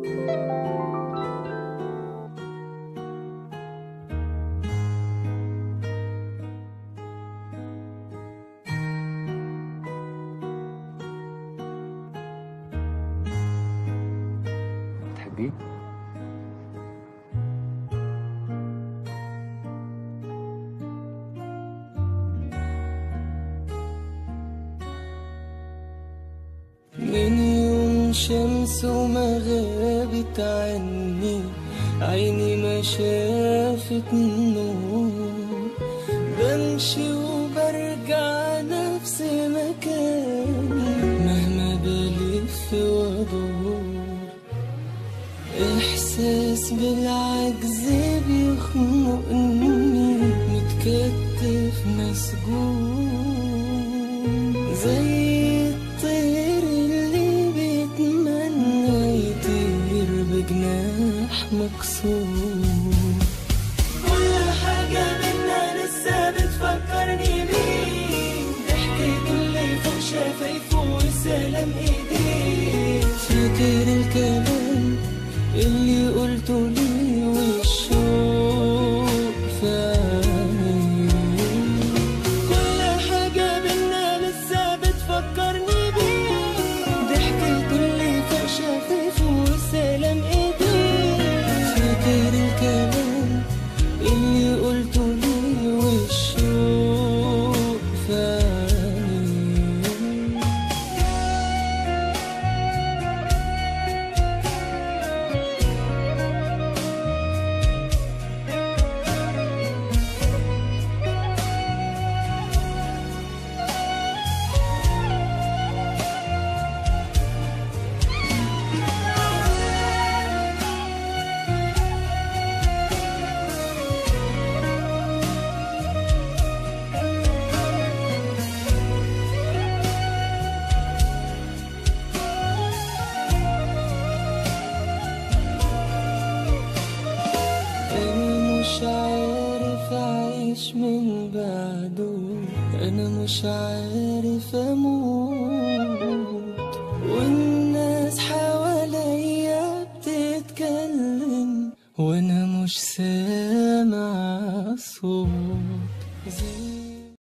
تحبيه؟ من يوم شمس وما غابت عني عيني ما شافت نور بمشي وبرجع نفس مكاني مهما بلف وادور احساس بالعجز بيخنقني متكتف مسجون زي الطير اللي بيتمنى يطير بجناح مكسور كل حاجة منا لسه بتفكرني بيه ضحكة اللي فوق شفايفه وسلام ايديه فاكر الكلام اللي قلته لي والشوق في عيني كل حاجة بينا لسه بتفكرني بيه ضحكة اللي فوق شفايفه وسلام ايديه فاكر الكلام اللي قلته لي والشوق في عيني أنا مش عارف أعيش من بعده أنا مش عارف أموت